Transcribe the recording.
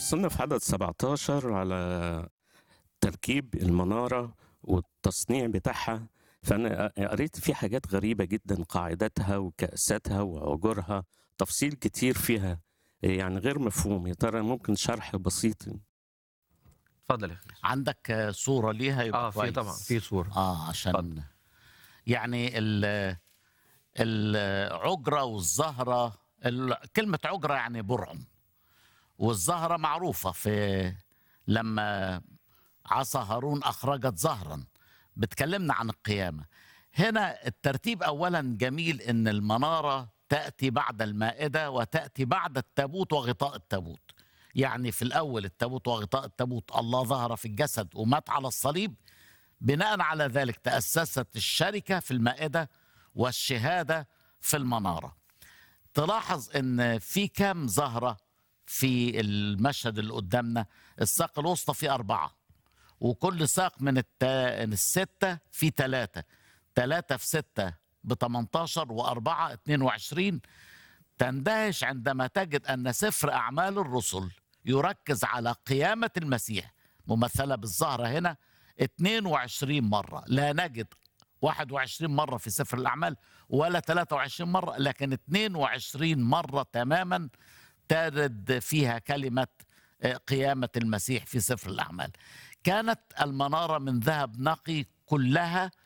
وصلنا في عدد 17 على تركيب المنارة والتصنيع بتاعها فأنا قريت في حاجات غريبة جدا قاعدتها وكأساتها وعجورها تفصيل كتير فيها يعني غير مفهوم يا ترى ممكن شرح بسيط اتفضل يا اخي عندك آه، صورة ليها يبقى اه في كويس. طبعا في صوره اه عشان اتفضل. يعني ال العجرة والزهرة ال- كلمة عجرة يعني برعم والزهرة معروفة في لما عصا هارون أخرجت زهرا بتكلمنا عن القيامة هنا الترتيب أولا جميل إن المنارة تأتي بعد المائدة وتأتي بعد التابوت وغطاء التابوت يعني في الأول التابوت وغطاء التابوت الله ظهر في الجسد ومات على الصليب بناء على ذلك تأسست الشركة في المائدة والشهادة في المنارة تلاحظ ان في كام زهرة في المشهد اللي قدامنا الساق الوسطى في أربعة وكل ساق من التا... الستة في ثلاثة ثلاثة في ستة ب 18 وأربعة 22 تندهش عندما تجد أن سفر أعمال الرسل يركز على قيامة المسيح ممثلة بالزهرة هنا 22 مرة لا نجد 21 مرة في سفر الأعمال ولا 23 مرة لكن 22 مرة تماما ترد فيها كلمة آه، قيامة المسيح في سفر الأعمال كانت المنارة من ذهب نقي كلها